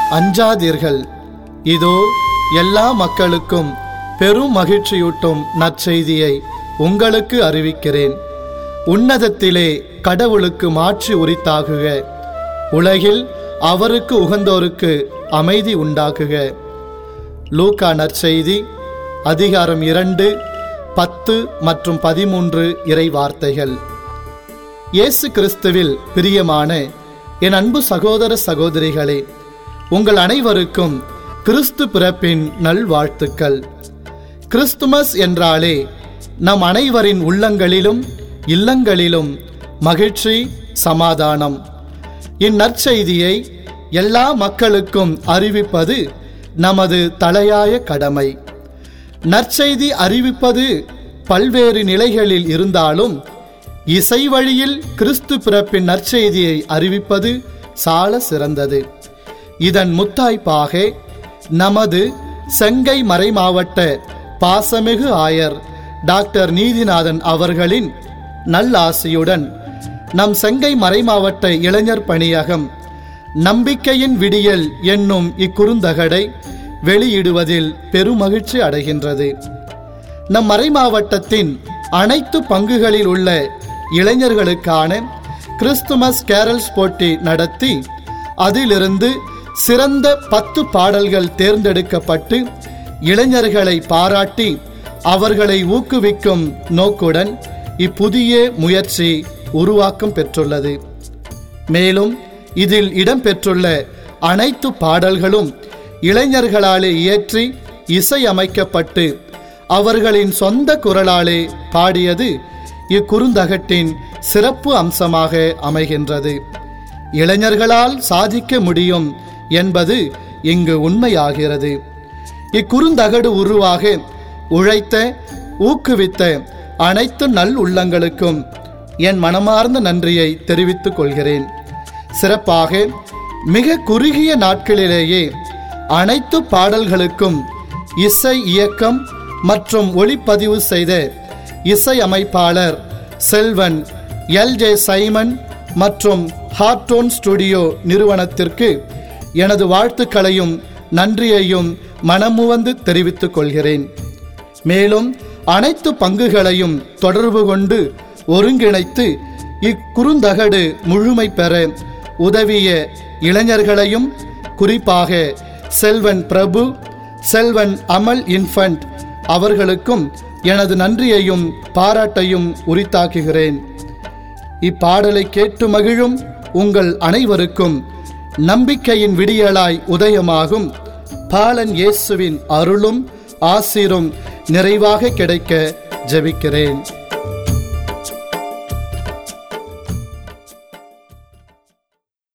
அஞ்சாதீர்கள் இதோ எல்லா மக்களுக்கும் பெரும் மகிழ்ச்சியூட்டும் நற்செய்தியை உங்களுக்கு அறிவிக்கிறேன் உன்னதத்திலே கடவுளுக்கு மாட்சி உரித்தாகுக உலகில் அவருக்கு உகந்தோருக்கு அமைதி உண்டாகுக லூக்கா நற்செய்தி அதிகாரம் இரண்டு பத்து மற்றும் பதிமூன்று இறை வார்த்தைகள் இயேசு கிறிஸ்துவில் பிரியமான என் அன்பு சகோதர சகோதரிகளே உங்கள் அனைவருக்கும் கிறிஸ்து பிறப்பின் நல்வாழ்த்துக்கள் கிறிஸ்துமஸ் என்றாலே நம் அனைவரின் உள்ளங்களிலும் இல்லங்களிலும் மகிழ்ச்சி சமாதானம் இந்நற்செய்தியை எல்லா மக்களுக்கும் அறிவிப்பது நமது தலையாய கடமை நற்செய்தி அறிவிப்பது பல்வேறு நிலைகளில் இருந்தாலும் இசை வழியில் கிறிஸ்து பிறப்பின் நற்செய்தியை அறிவிப்பது சால சிறந்தது இதன் முத்தாய்ப்பாக நமது செங்கை மறைமாவட்ட பாசமிகு ஆயர் டாக்டர் நீதிநாதன் அவர்களின் நல்லாசியுடன் நம் செங்கை மறைமாவட்ட இளைஞர் பணியகம் நம்பிக்கையின் விடியல் என்னும் இக்குறுந்தகடை வெளியிடுவதில் பெருமகிழ்ச்சி அடைகின்றது நம் மறைமாவட்டத்தின் அனைத்து பங்குகளில் உள்ள இளைஞர்களுக்கான கிறிஸ்துமஸ் கேரல்ஸ் போட்டி நடத்தி அதிலிருந்து சிறந்த பத்து பாடல்கள் தேர்ந்தெடுக்கப்பட்டு இளைஞர்களை பாராட்டி அவர்களை ஊக்குவிக்கும் நோக்குடன் இப்புதிய முயற்சி உருவாக்கம் பெற்றுள்ளது மேலும் இதில் இடம்பெற்றுள்ள அனைத்து பாடல்களும் இளைஞர்களாலே இயற்றி இசையமைக்கப்பட்டு அவர்களின் சொந்த குரலாலே பாடியது இக்குறுந்தகட்டின் சிறப்பு அம்சமாக அமைகின்றது இளைஞர்களால் சாதிக்க முடியும் என்பது இங்கு உண்மையாகிறது இக்குறுந்தகடு உருவாக உழைத்த ஊக்குவித்த அனைத்து நல் உள்ளங்களுக்கும் என் மனமார்ந்த நன்றியை தெரிவித்துக் கொள்கிறேன் சிறப்பாக மிக குறுகிய நாட்களிலேயே அனைத்து பாடல்களுக்கும் இசை இயக்கம் மற்றும் ஒளிப்பதிவு செய்த இசையமைப்பாளர் செல்வன் எல் ஜே சைமன் மற்றும் ஹார்டோன் ஸ்டுடியோ நிறுவனத்திற்கு எனது வாழ்த்துக்களையும் நன்றியையும் மனமுவந்து தெரிவித்துக் கொள்கிறேன் மேலும் அனைத்து பங்குகளையும் தொடர்பு கொண்டு ஒருங்கிணைத்து இக்குறுந்தகடு முழுமை பெற உதவிய இளைஞர்களையும் குறிப்பாக செல்வன் பிரபு செல்வன் அமல் இன்ஃபண்ட் அவர்களுக்கும் எனது நன்றியையும் பாராட்டையும் உரித்தாக்குகிறேன் இப்பாடலை கேட்டு மகிழும் உங்கள் அனைவருக்கும் நம்பிக்கையின் விடியலாய் உதயமாகும் பாலன் இயேசுவின் அருளும் ஆசீரும் நிறைவாக கிடைக்க ஜெபிக்கிறேன்